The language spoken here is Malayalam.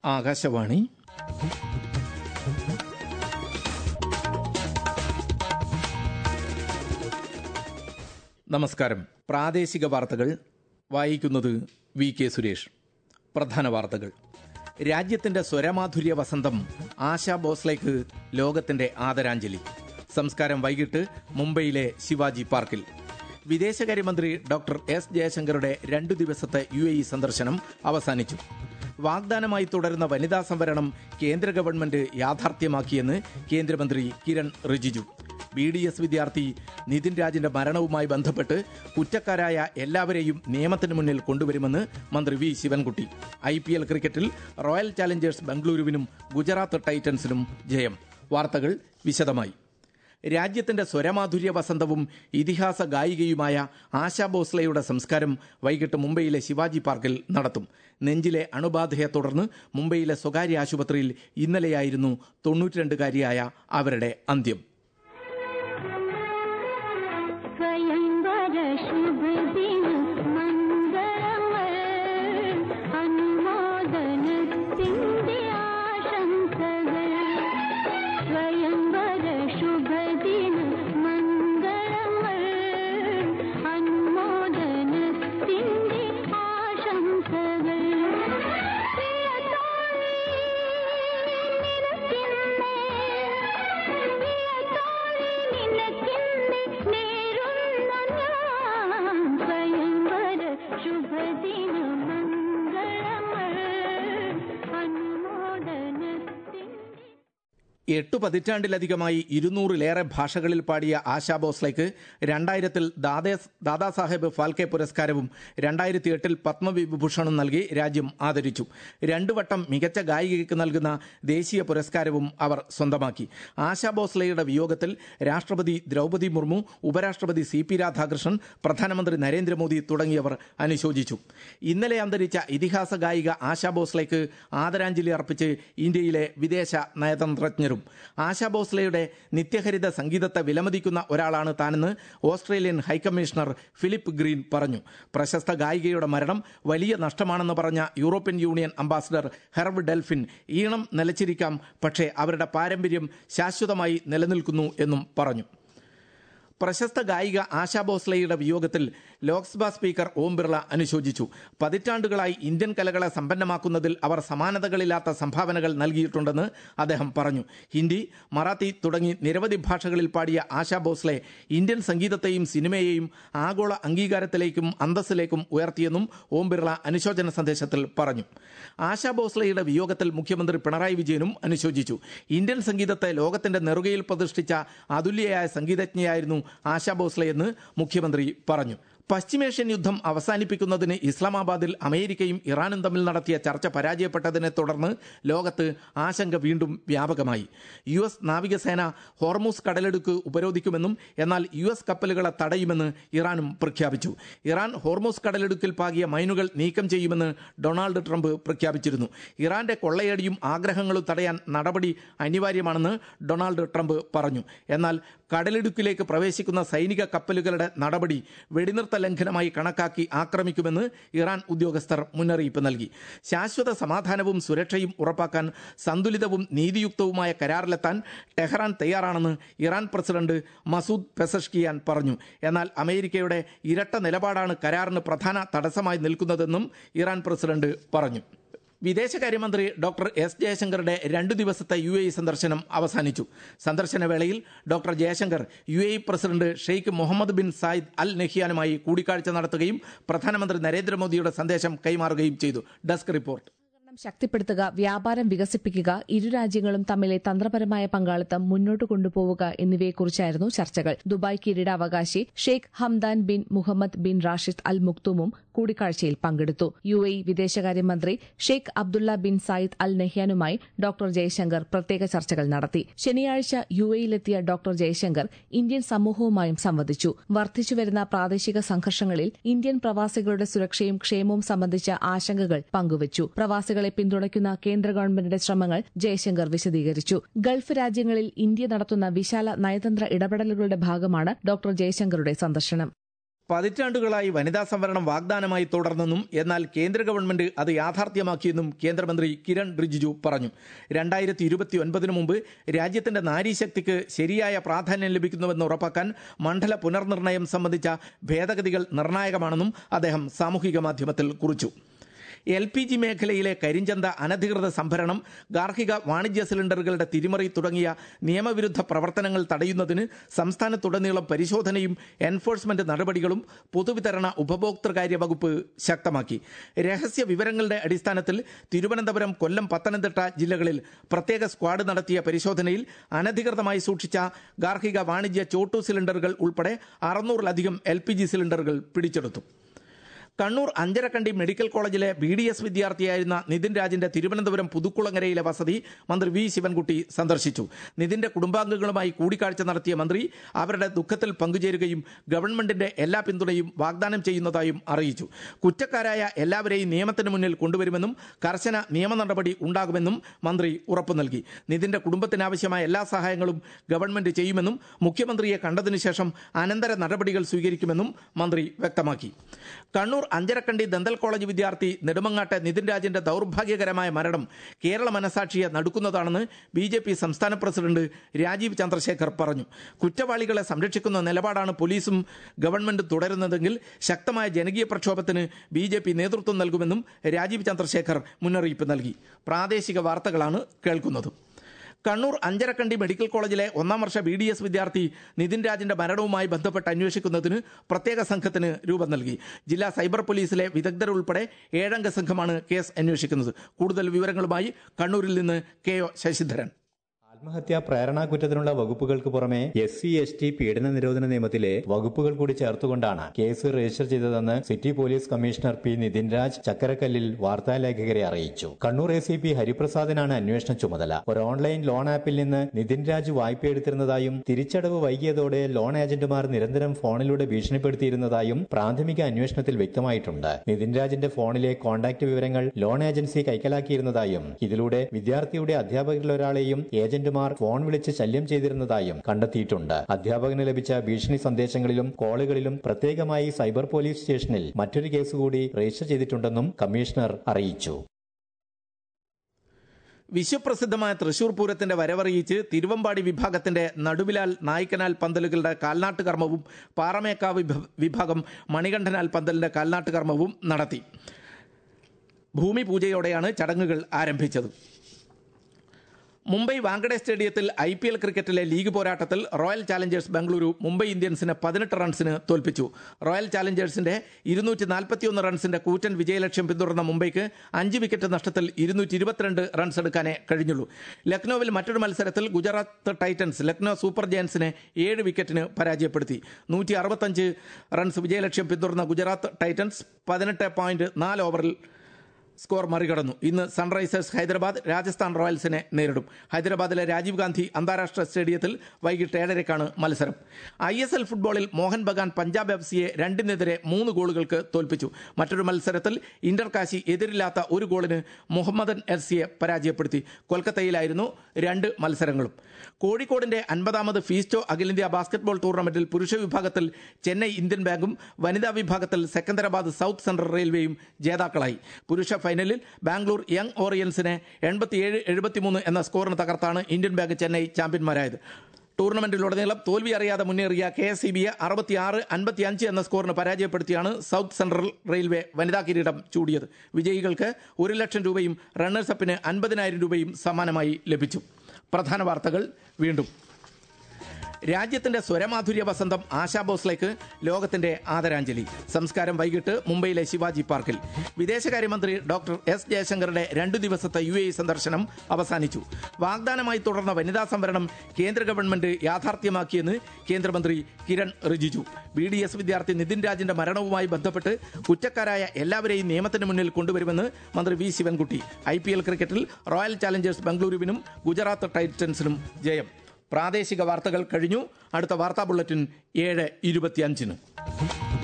ആകാശവാണി നമസ്കാരം പ്രാദേശിക വാർത്തകൾ വായിക്കുന്നത് വി കെ സുരേഷ് പ്രധാന വാർത്തകൾ രാജ്യത്തിന്റെ സ്വരമാധുര്യ വസന്തം ആശാ ഭോസ്ലേക്ക് ലോകത്തിന്റെ ആദരാഞ്ജലി സംസ്കാരം വൈകിട്ട് മുംബൈയിലെ ശിവാജി പാർക്കിൽ വിദേശകാര്യമന്ത്രി ഡോക്ടർ എസ് ജയശങ്കറുടെ രണ്ടു ദിവസത്തെ യു എ ഇ സന്ദർശനം അവസാനിച്ചു വാഗ്ദാനമായി തുടരുന്ന വനിതാ സംവരണം കേന്ദ്ര ഗവൺമെന്റ് യാഥാർത്ഥ്യമാക്കിയെന്ന് കേന്ദ്രമന്ത്രി Kiran Rijiju B D S വിദ്യാർത്ഥി നിതിൻ രാജിന്റെ മരണവുമായി ബന്ധപ്പെട്ട് കുറ്റക്കാരായ എല്ലാവരെയും നിയമത്തിന് മുന്നിൽ കൊണ്ടുവരുമെന്ന് മന്ത്രി V Sivankutty I P L ക്രിക്കറ്റിൽ റോയൽ ചാലഞ്ചേഴ്സ് ബംഗളൂരുവിനും ഗുജറാത്ത് ടൈറ്റൻസിനും ജയം വാർത്തകൾ വിശദമായി രാജ്യത്തിന്റെ സ്വരമാധുര്യ വസന്തവും ഇതിഹാസ ഗായികയുമായ ആശാ ഭോസ്ലെയുടെ സംസ്കാരം വൈകിട്ട് മുംബൈയിലെ ശിവാജി പാർക്കിൽ നടത്തും നെഞ്ചിലെ അണുബാധയെ തുടർന്ന് മുംബൈയിലെ സ്വകാര്യ ആശുപത്രിയിൽ ഇന്നലെയായിരുന്നു തൊണ്ണൂറ്റിരണ്ടുകാരിയായ അവരുടെ അന്ത്യം സ്വയംവര ശുഭ ദിന മംഗളങ്ങൾ അനുമോദനത്തിന്റെ ആശംസകൾ സ്വയംവര ശുഭ ദിന മംഗളങ്ങൾ അനുമോദനത്തിന്റെ ആശംസകൾ പ്രിയതോഴി നിനക്കിന്നേ പ്രിയതോഴി നിനക്കിന്നേ നേരുന്ന ഞാൻ സ്വയംവര ശുഭദിന മംഗളങ്ങൾ അനുമോദനത്തിൻ്റെ എട്ടു പതിറ്റാണ്ടിലധികമായി ഇരുന്നൂറിലേറെ ഭാഷകളിൽ പാടിയ ആശാ ഭോസ്ലേക്ക് രണ്ടായിരത്തിൽ ദാദേ- ദാദാസാഹേബ് ഫാൽക്കെ പുരസ്കാരവും രണ്ടായിരത്തി എട്ടിൽ പത്മവിഭൂഷണും നൽകി രാജ്യം ആദരിച്ചു രണ്ടു വട്ടം മികച്ച ഗായികയ്ക്ക് നൽകുന്ന ദേശീയ പുരസ്കാരവും അവർ സ്വന്തമാക്കി ആശാ ഭോസ്ലെയുടെ വിയോഗത്തിൽ രാഷ്ട്രപതി ദ്രൗപദി മുർമു ഉപരാഷ്ട്രപതി സി പി രാധാകൃഷ്ണൻ പ്രധാനമന്ത്രി നരേന്ദ്രമോദി തുടങ്ങിയവർ അനുശോചിച്ചു ഇന്നലെ അന്തരിച്ച ഇതിഹാസ ഗായിക ആശാ ഭോസ്ലേക്ക് ആദരാഞ്ജലി അർപ്പിച്ച് ഇന്ത്യയിലെ വിദേശ നയതന്ത്രജ്ഞരും ആശാ ഭോസ്ലെയുടെ നിത്യഹരിത സംഗീതത്തെ വിലമതിക്കുന്ന ഒരാളാണ് താനെന്ന് ഓസ്ട്രേലിയൻ ഹൈക്കമ്മീഷണർ ഫിലിപ്പ് ഗ്രീൻ പറഞ്ഞു പ്രശസ്ത ഗായികയുടെ മരണം വലിയ നഷ്ടമാണെന്ന് പറഞ്ഞ European union ambassador Herve Delphin ഈണം നിലച്ചിരിക്കാം പക്ഷേ അവരുടെ പാരമ്പര്യം ശാശ്വതമായി നിലനിൽക്കുന്നു എന്നും പറഞ്ഞു പ്രശസ്ത ഗായിക ആശാ ഭോസ്ലെയുടെ വിയോഗത്തിൽ ലോക്സഭാ സ്പീക്കർ ഓം ബിർള അനുശോചിച്ചു പതിറ്റാണ്ടുകളായി ഇന്ത്യൻ കലകളെ സമ്പന്നമാക്കുന്നതിൽ അവർ സമാനതകളില്ലാത്ത സംഭാവനകൾ നൽകിയിട്ടുണ്ടെന്ന് അദ്ദേഹം പറഞ്ഞു ഹിന്ദി മറാത്തി തുടങ്ങി നിരവധി ഭാഷകളിൽ പാടിയ ആശാ ഭോസ്ലെ ഇന്ത്യൻ സംഗീതത്തെയും സിനിമയെയും ആഗോള അംഗീകാരത്തിലേക്കും അന്തസ്സിലേക്കും ഉയർത്തിയെന്നും ഓം ബിർള അനുശോചന സന്ദേശത്തിൽ പറഞ്ഞു ആശാ ഭോസ്ലെയുടെ വിയോഗത്തിൽ മുഖ്യമന്ത്രി പിണറായി വിജയനും അനുശോചിച്ചു ഇന്ത്യൻ സംഗീതത്തെ ലോകത്തിന്റെ നെറുകയിൽ പ്രതിഷ്ഠിച്ച അതുല്യയായ സംഗീതജ്ഞയായിരുന്നു ആശാ ഭോസ്ലെ എന്ന് മുഖ്യമന്ത്രി പറഞ്ഞു പശ്ചിമേഷ്യൻ യുദ്ധം അവസാനിപ്പിക്കുന്നതിന് ഇസ്ലാമാബാദിൽ അമേരിക്കയും ഇറാനും തമ്മിൽ നടത്തിയ ചർച്ച പരാജയപ്പെട്ടതിനെ തുടർന്ന് ലോകത്ത് ആശങ്ക വീണ്ടും വ്യാപകമായി യു എസ് നാവികസേന ഹോർമൂസ് കടലെടുക്ക് ഉപരോധിക്കുമെന്നും എന്നാൽ യു എസ് കപ്പലുകളെ തടയുമെന്ന് ഇറാനും പ്രഖ്യാപിച്ചു ഇറാൻ ഹോർമൂസ് കടലെടുക്കിൽ പാകിയ മൈനുകൾ നീക്കം ചെയ്യുമെന്ന് ഡൊണാൾഡ് ട്രംപ് പ്രഖ്യാപിച്ചിരുന്നു ഇറാന്റെ കൊള്ളയടിയും ആഗ്രഹങ്ങളും തടയാൻ നടപടി അനിവാര്യമാണെന്ന് ഡൊണാൾഡ് ട്രംപ് പറഞ്ഞു എന്നാൽ കടലിടുക്കിലേക്ക് പ്രവേശിക്കുന്ന സൈനിക കപ്പലുകളുടെ നടപടി വെടിനിർത്ത ലംഘനമായി കണക്കാക്കി ആക്രമിക്കുമെന്ന് ഇറാൻ ഉദ്യോഗസ്ഥർ മുന്നറിയിപ്പ് നൽകി ശാശ്വത സമാധാനവും സുരക്ഷയും ഉറപ്പാക്കാൻ സന്തുലിതവും നീതിയുക്തവുമായ കരാറിലെത്താൻ ടെഹ്റാൻ തയ്യാറാണെന്ന് ഇറാൻ പ്രസിഡന്റ് മസൂദ് പെസഷ്കിയാൻ പറഞ്ഞു എന്നാൽ അമേരിക്കയുടെ ഇരട്ട നിലപാടാണ് കരാറിന് പ്രധാന തടസ്സമായി നിൽക്കുന്നതെന്നും ഇറാൻ പ്രസിഡന്റ് പറഞ്ഞു വിദേശകാര്യമന്ത്രി ഡോക്ടർ എസ് ജയശങ്കറുടെ രണ്ടു ദിവസത്തെ യു എ ഇ സന്ദർശനം അവസാനിച്ചു സന്ദർശന വേളയിൽ doctor Jaishankar U A E president Sheikh Mohammed bin Zayed Al നെഹിയാനുമായി കൂടിക്കാഴ്ച നടത്തുകയും പ്രധാനമന്ത്രി നരേന്ദ്രമോദിയുടെ സന്ദേശം കൈമാറുകയും ചെയ്തു ഡെസ്ക് റിപ്പോർട്ട് സഹകരണം ശക്തിപ്പെടുത്തുക വ്യാപാരം വികസിപ്പിക്കുക ഇരു രാജ്യങ്ങളും തമ്മിലെ തന്ത്രപരമായ പങ്കാളിത്തം മുന്നോട്ട് കൊണ്ടുപോവുക എന്നിവയെക്കുറിച്ചായിരുന്നു ചർച്ചകൾ ദുബായ് കിരീടാവകാശി Sheikh Hamdan bin Mohammed bin Rashid Al മുക്തുമും കൂടിക്കാഴ്ചയിൽ പങ്കെടുത്തു യു എ വിദേശകാര്യമന്ത്രി Sheikh Abdullah bin Zayed Al നെഹ്യാനുമായി ഡോക്ടർ ജയശങ്കർ പ്രത്യേക ചർച്ചകൾ നടത്തി ശനിയാഴ്ച യു എയിലെത്തിയ ഡോക്ടർ ജയശങ്കർ ഇന്ത്യൻ സമൂഹവുമായും സംവദിച്ചു വർദ്ധിച്ചുവരുന്ന പ്രാദേശിക സംഘർഷങ്ങളിൽ ഇന്ത്യൻ പ്രവാസികളുടെ സുരക്ഷയും ക്ഷേമവും സംബന്ധിച്ച ആശങ്കകൾ പങ്കുവച്ചു പ്രവാസികളെ പിന്തുണയ്ക്കുന്ന കേന്ദ്ര ഗവൺമെന്റിന്റെ ശ്രമങ്ങൾ ജയശങ്കർ വിശദീകരിച്ചു ഗൾഫ് രാജ്യങ്ങളിൽ ഇന്ത്യ നടത്തുന്ന വിശാല നയതന്ത്ര ഇടപെടലുകളുടെ ഭാഗമാണ് ഡോക്ടർ ജയശങ്കറുടെ സന്ദർശനം പതിറ്റാണ്ടുകളായി വനിതാ സംവരണം വാഗ്ദാനമായി തുടർന്നെന്നും എന്നാൽ കേന്ദ്ര ഗവൺമെന്റ് അത് യാഥാർത്ഥ്യമാക്കിയെന്നും കേന്ദ്രമന്ത്രി കിരൺ റിജിജു പറഞ്ഞു രണ്ടായിരത്തി ഇരുപത്തി ഒൻപതിനു മുമ്പ് രാജ്യത്തിന്റെ നാരീശക്തിക്ക് ശരിയായ പ്രാധാന്യം ലഭിക്കുന്നുവെന്ന് ഉറപ്പാക്കാൻ മണ്ഡല പുനർനിർണയം സംബന്ധിച്ച ഭേദഗതികൾ നിർണായകമാണെന്നും അദ്ദേഹം സാമൂഹിക മാധ്യമത്തിൽ കുറിച്ചു എൽ പി ജി മേഖലയിലെ കരിഞ്ചന്ത അനധികൃത സംഭരണം ഗാർഹിക വാണിജ്യ സിലിണ്ടറുകളുടെ തിരിമറി തുടങ്ങിയ നിയമവിരുദ്ധ പ്രവർത്തനങ്ങൾ തടയുന്നതിന് സംസ്ഥാനത്തുടനീളം പരിശോധനയും എൻഫോഴ്സ്മെന്റ് നടപടികളും പൊതുവിതരണ ഉപഭോക്തൃകാര്യ വകുപ്പ് ശക്തമാക്കി രഹസ്യ വിവരങ്ങളുടെ അടിസ്ഥാനത്തിൽ തിരുവനന്തപുരം കൊല്ലം പത്തനംതിട്ട ജില്ലകളിൽ പ്രത്യേക സ്ക്വാഡ് നടത്തിയ പരിശോധനയിൽ അനധികൃതമായി സൂക്ഷിച്ച ഗാർഹിക വാണിജ്യ ചോട്ടു സിലിണ്ടറുകൾ ഉൾപ്പെടെ അറുന്നൂറിലധികം എൽ സിലിണ്ടറുകൾ പിടിച്ചെടുത്തു കണ്ണൂർ അഞ്ചരക്കണ്ടി മെഡിക്കൽ കോളേജിലെ ബി ഡി എസ് വിദ്യാർത്ഥിയായിരുന്ന നിതിൻ രാജിന്റെ തിരുവനന്തപുരം പുതുക്കുളങ്ങരയിലെ വസതി മന്ത്രി വി ശിവൻകുട്ടി സന്ദർശിച്ചു നിതിന്റെ കുടുംബാംഗങ്ങളുമായി കൂടിക്കാഴ്ച നടത്തിയ മന്ത്രി അവരുടെ ദുഃഖത്തിൽ പങ്കുചേരുകയും ഗവൺമെന്റിന്റെ എല്ലാ പിന്തുണയും വാഗ്ദാനം ചെയ്യുന്നതായും അറിയിച്ചു കുറ്റക്കാരായ എല്ലാവരെയും നിയമത്തിന് മുന്നിൽ കൊണ്ടുവരുമെന്നും കർശന നിയമ നടപടി ഉണ്ടാകുമെന്നും മന്ത്രി ഉറപ്പു നൽകി നിതിന്റെ കുടുംബത്തിനാവശ്യമായ എല്ലാ സഹായങ്ങളും ഗവൺമെന്റ് ചെയ്യുമെന്നും മുഖ്യമന്ത്രിയെ കണ്ടതിനു ശേഷം അനന്തര നടപടികൾ സ്വീകരിക്കുമെന്നും മന്ത്രി വ്യക്തമാക്കി കണ്ണൂർ അഞ്ചരക്കണ്ടി ദന്തൽ കോളേജ് വിദ്യാർത്ഥി നെടുമങ്ങാട്ടെ നിതിൻ രാജിന്റെ ദൗർഭാഗ്യകരമായ മരണം കേരള മനസാക്ഷിയെ നടുക്കുന്നതാണെന്ന് ബി ജെ പി സംസ്ഥാന പ്രസിഡന്റ് രാജീവ് ചന്ദ്രശേഖർ പറഞ്ഞു കുറ്റവാളികളെ സംരക്ഷിക്കുന്ന നിലപാടാണ് പോലീസും ഗവൺമെന്റും തുടരുന്നതെങ്കിൽ ശക്തമായ ജനകീയ പ്രക്ഷോഭത്തിന് ബി ജെ പി നേതൃത്വം നൽകുമെന്നും രാജീവ് ചന്ദ്രശേഖർ മുന്നറിയിപ്പ് നൽകി പ്രാദേശിക വാർത്തകളാണ് കേൾക്കുന്നത് കണ്ണൂർ അഞ്ചരക്കണ്ടി മെഡിക്കൽ കോളേജിലെ ഒന്നാം വർഷ ബി ഡി എസ് വിദ്യാർത്ഥി നിതിൻ രാജിന്റെ മരണവുമായി ബന്ധപ്പെട്ട് അന്വേഷിക്കുന്നതിന് പ്രത്യേക സംഘത്തിന് രൂപം നൽകി ജില്ലാ സൈബർ പോലീസിലെ വിദഗ്ധരുൾപ്പെടെ ഏഴംഗ സംഘമാണ് കേസ് അന്വേഷിക്കുന്നത് കൂടുതൽ വിവരങ്ങളുമായി കണ്ണൂരിൽ നിന്ന് കെ ഒ ശശിധരൻ ആത്മഹത്യാ പ്രേരണാ കുറ്റത്തിനുള്ള വകുപ്പുകൾക്ക് പുറമെ എസ് സി എസ് ടി പീഡന നിരോധന നിയമത്തിലെ വകുപ്പുകൾ കൂടി ചേർത്തുകൊണ്ടാണ് കേസ് രജിസ്റ്റർ ചെയ്തതെന്ന് city police commissioner P Nithin Raj ചക്കരക്കല്ലിൽ വാർത്താലേഖകരെ അറിയിച്ചു കണ്ണൂർ എ സി പി ഹരിപ്രസാദിനാണ് അന്വേഷണ ചുമതല ഒരു ഓൺലൈൻ ലോൺ ആപ്പിൽ നിന്ന് നിതിൻ രാജ് വായ്പയെടുത്തിരുന്നതായും തിരിച്ചടവ് വൈകിയതോടെ ലോൺ ഏജന്റുമാർ നിരന്തരം ഫോണിലൂടെ ഭീഷണിപ്പെടുത്തിയിരുന്നതായും പ്രാഥമിക അന്വേഷണത്തിൽ വ്യക്തമായിട്ടുണ്ട് നിതിൻ രാജിന്റെ ഫോണിലെ കോൺടാക്ട് വിവരങ്ങൾ ലോൺ ഏജൻസി കൈക്കലാക്കിയിരുന്നതായും ഇതിലൂടെ വിദ്യാർത്ഥിയുടെ അധ്യാപകരിലൊരാളെയും ഏജന്റുമാർ ഫോൺ വിളിച്ച് ശല്യം ചെയ്തിരുന്നതായും കണ്ടെത്തിയിട്ടുണ്ട് അധ്യാപകന് ലഭിച്ച ഭീഷണി സന്ദേശങ്ങളിലും കോളുകളിലും പ്രത്യേകമായി സൈബർ പോലീസ് സ്റ്റേഷനിൽ മറ്റൊരു കേസ് കൂടി രജിസ്റ്റർ ചെയ്തിട്ടുണ്ടെന്നും കമ്മീഷണർ അറിയിച്ചു വിശ്വപ്രസിദ്ധമായ തൃശൂർ പൂരത്തിന്റെ വരവറിയിച്ച് തിരുവമ്പാടി വിഭാഗത്തിന്റെ നടുവിലാൽ നായ്ക്കനാൽ പന്തലുകളുടെ കാൽനാട്ട് കർമ്മവും പാറമേക്കാവ് വിഭ- വിഭാഗം മണികണ്ഠനാൽ പന്തലിന്റെ കാൽനാട്ട് കർമ്മവും നടത്തി ഭൂമി പൂജയോടെയാണ് ചടങ്ങുകൾ ആരംഭിച്ചത് മുംബൈ വാങ്കഡെ സ്റ്റേഡിയത്തിൽ ഐ പി എൽ ക്രിക്കറ്റിലെ ലീഗ് പോരാട്ടത്തിൽ റോയൽ ചാലഞ്ചേഴ്സ് ബംഗളൂരു മുംബൈ ഇന്ത്യൻസിനെ പതിനെട്ട് റൺസിന് തോൽപ്പിച്ചു റോയൽ ചാലഞ്ചേഴ്സിന്റെ ഇരുന്നൂറ്റി നാൽപ്പത്തിയൊന്ന് റൺസിന്റെ കൂറ്റൻ വിജയലക്ഷ്യം പിന്തുടർന്ന മുംബൈക്ക് അഞ്ച് വിക്കറ്റ് നഷ്ടത്തിൽ ഇരുന്നൂറ്റി ഇരുപത്തിരണ്ട് റൺസ് എടുക്കാനേ കഴിഞ്ഞുള്ളൂ ലക്നൌവിൽ മറ്റൊരു മത്സരത്തിൽ ഗുജറാത്ത് ടൈറ്റൻസ് ലക്നൌ സൂപ്പർ ജയൻസിനെ ഏഴ് വിക്കറ്റിന് പരാജയപ്പെടുത്തി നൂറ്റി അറുപത്തഞ്ച് റൺസ് വിജയലക്ഷ്യം പിന്തുടർന്ന ഗുജറാത്ത് ടൈറ്റൻസ് പതിനെട്ട് പോയിന്റ് നാല് ഓവറിൽ സ്കോർ മറികടന്നു ഇന്ന് സൺറൈസേഴ്സ് ഹൈദരാബാദ് രാജസ്ഥാൻ റോയൽസിനെ നേരിടും ഹൈദരാബാദിലെ രാജീവ് ഗാന്ധി അന്താരാഷ്ട്ര സ്റ്റേഡിയത്തിൽ വൈകിട്ട് ഏഴരയ്ക്കാണ് മത്സരം ഐ എസ് എൽ ഫുട്ബോളിൽ മോഹൻ ബഗാൻ പഞ്ചാബ് എഫ് സിയെ രണ്ടിനെതിരെ മൂന്ന് ഗോളുകൾക്ക് തോൽപ്പിച്ചു മറ്റൊരു മത്സരത്തിൽ ഇന്റർ കാശി എതിരില്ലാത്ത ഒരു ഗോളിന് മുഹമ്മദൻ എഫ് സിയെ പരാജയപ്പെടുത്തി കൊൽക്കത്തയിലായിരുന്നു രണ്ട് മത്സരങ്ങളും കോഴിക്കോടിന്റെ അൻപതാമത് ഫീസ്റ്റോ അഖിലേന്ത്യാ ബാസ്കറ്റ്ബോൾ ടൂർണമെന്റിൽ പുരുഷ വിഭാഗത്തിൽ ചെന്നൈ ഇന്ത്യൻ ബാങ്കും വനിതാ വിഭാഗത്തിൽ സെക്കന്ദരാബാദ് സൗത്ത് സെൻട്രൽ റെയിൽവേയും ജേതാക്കളായി പുരുഷ ഫൈനലിൽ ബാംഗ്ലൂർ യങ് ഓറിയൻസിനെ എൺപത്തിയേഴ് എഴുപത്തിമൂന്ന് എന്ന സ്കോറിന് തകർത്താണ് ഇന്ത്യൻ ബാങ്ക് ചെന്നൈ ചാമ്പ്യന്മാരായത് ടൂർണമെന്റിലുടനീളം തോൽവി അറിയാതെ മുന്നേറിയ കെ എസ് സി ബിയെ അറുപത്തിയാറ് അൻപത്തിയഞ്ച് എന്ന സ്കോറിന് പരാജയപ്പെടുത്തിയാണ് സൗത്ത് സെൻട്രൽ റെയിൽവേ വനിതാ കിരീടം ചൂടിയത് വിജയികൾക്ക് ഒരു ലക്ഷം രൂപയും റണ്ണേഴ്സ് അപ്പിന് അൻപതിനായിരം രൂപയും സമ്മാനമായി ലഭിച്ചു പ്രധാന വാർത്തകൾ വീണ്ടും രാജ്യത്തിന്റെ സ്വരമാധുര്യ വസന്തം ആശാ ഭോസ്ലേക്ക് ലോകത്തിന്റെ ആദരാഞ്ജലി സംസ്കാരം വൈകിട്ട് മുംബൈയിലെ ശിവാജി പാർക്കിൽ വിദേശകാര്യമന്ത്രി ഡോക്ടർ എസ് ജയശങ്കറുടെ രണ്ടു ദിവസത്തെ യു എ സന്ദർശനം അവസാനിച്ചു വാഗ്ദാനമായി തുടർന്ന വനിതാ സംവരണം കേന്ദ്ര ഗവൺമെന്റ് യാഥാർത്ഥ്യമാക്കിയെന്ന് കേന്ദ്രമന്ത്രി Kiran Rijiju B D S വിദ്യാർത്ഥി നിതിൻ രാജിന്റെ മരണവുമായി ബന്ധപ്പെട്ട് കുറ്റക്കാരായ എല്ലാവരെയും നിയമത്തിന് മുന്നിൽ കൊണ്ടുവരുമെന്ന് മന്ത്രി V Sivankutty I P L ക്രിക്കറ്റിൽ റോയൽ ചാലഞ്ചേഴ്സ് ബംഗളൂരുവിനും ഗുജറാത്ത് ടൈറ്റൻസിനും ജയം പ്രാദേശിക വാർത്തകൾ കഴിഞ്ഞു അടുത്ത വാർത്താ ബുള്ളറ്റിൻ ഏഴ് ഇരുപത്തിയഞ്ചിന്